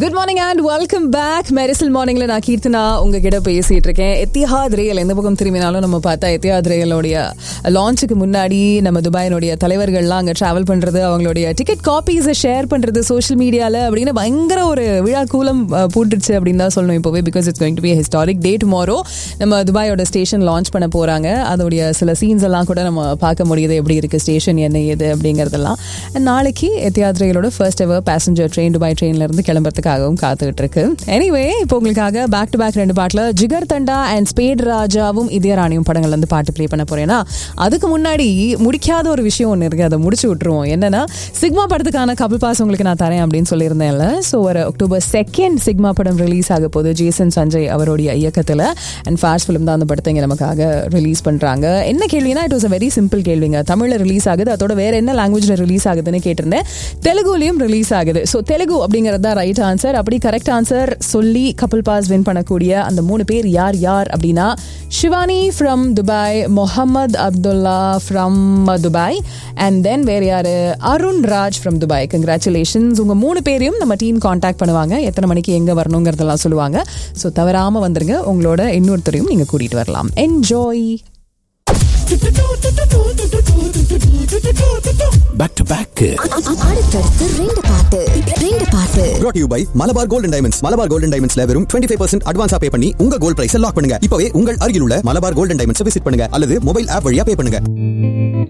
good morning and welcome back Mersal மார்னிங்ல நான் கீர்த்தனா உங்ககிட்ட பேசிட்டு இருக்கேன் எத்திஹாத் ரயில் எந்த பக்கம் திரும்பினாலும் நம்ம பார்த்தா எத்திஹாத் ரயிலோடைய லான்ச்சுக்கு முன்னாடி நம்ம துபாயினுடைய தலைவர்கள்லாம் அங்கே டிராவல் பண்றது அவங்களுடைய டிக்கெட் காப்பீஸை ஷேர் பண்றது சோஷியல் மீடியால அப்படின்னு பயங்கர ஒரு விழா கூலம் அஹ், போட்டுருச்சு அப்படின்னு தான் சொல்லணும் இப்போவே because it's going to be historic day tomorrow நம்ம துபாயோட ஸ்டேஷன் லான்ச் பண்ண போறாங்க அதோடைய சில சீன்ஸ் எல்லாம் கூட நம்ம பார்க்க முடியுது எப்படி இருக்கு ஸ்டேஷன் என்ன ஏது அப்படிங்கறதெல்லாம் And நாளைக்கு எத்தியாத் ரயிலோட first ever passenger train Dubai ட்ரெயின்ல இருந்து கிளம்புறதுக்காகவும் காத்துக்கிட்டு இருக்கு எனிவே இப்போ உங்களுக்காக பேக் டு பேக் ரெண்டு பாட்டில் ஜிகர் தண்டா அண்ட் ஸ்பேட் ராஜாவும் இதய ராணியும் படங்கள்ல இருந்து பாட்டு ப்ளே பண்ண போறேன்னா அதுக்கு முன்னாடி முடிக்காத ஒரு விஷயம் ஒன்று இருக்கு அதை முடிச்சு விட்டுருவோம் என்னன்னா சிக்மா படத்துக்கான கபில் பாஸ் உங்களுக்கு நான் தரேன் அப்படின்னு சொல்லியிருந்தேன்ல ஸோ ஒரு அக்டோபர் செகண்ட் சிக்மா படம் ரிலீஸ் ஆக போகுது ஜேசன் சஞ்சய் அவருடைய இயக்கத்தில் அண்ட் ஃபாஸ்ட் ஃபிலிம் தான் அந்த படத்தை இங்கே நமக்காக ரிலீஸ் பண்ணுறாங்க என்ன கேள்வினா it was a very simple கேள்விங்க தமிழில் ரிலீஸ் ஆகுது அதோட வேற என்ன லாங்குவேஜில் ரிலீஸ் ஆகுதுன்னு கேட்டிருந்தேன் தெலுங்குலையும் ரிலீஸ் ஆகுது ஸோ தெலுங்கு அப்படிங்கிறது தான் ரைட் ஆன்சர் அப்படி கரெக்ட் ஆன்சர் சொல்லி கபில் பாஸ் வின் பண்ணக்கூடிய அந்த மூணு பேர் யார் யார் அப்படின்னா Shivani from Dubai Mohammed Abdullah from Dubai and then வேற யாரு Arun Raj from Dubai congratulations உங்க மூணு பேரையும் நம்ம டீம் காண்டாக்ட் பண்ணுவாங்க எத்தனை மணிக்கு எங்க வரணுங்கிறதெல்லாம் சொல்லுவாங்க ஸோ தவறாம வந்துருங்க உங்களோட இன்னொருத்தரையும் நீங்க கூட்டிட்டு வரலாம் என்ஜாய் பேக் டு பேக் அடுத்தடுத்து ரெண்டு பாட்டு ரெண்டு பாட்டு brought to you by Malabar golden diamonds Malabar golden டைமண்ட்ஸ்ல வெறும் 25% ஃபைவ் பர்சன்ட் அட்வான்ஸா பே பண்ணி உங்க கோல்ட் பிரைஸ் லாக் பண்ணுங்க இப்பவே உங்கள் அருகில் உள்ள மலபார் கோல்டன் டைமண்ட்ஸ் விசிட் பண்ணுங்க அல்லது மொபைல் ஆப் வழியா பே பண்ணுங்க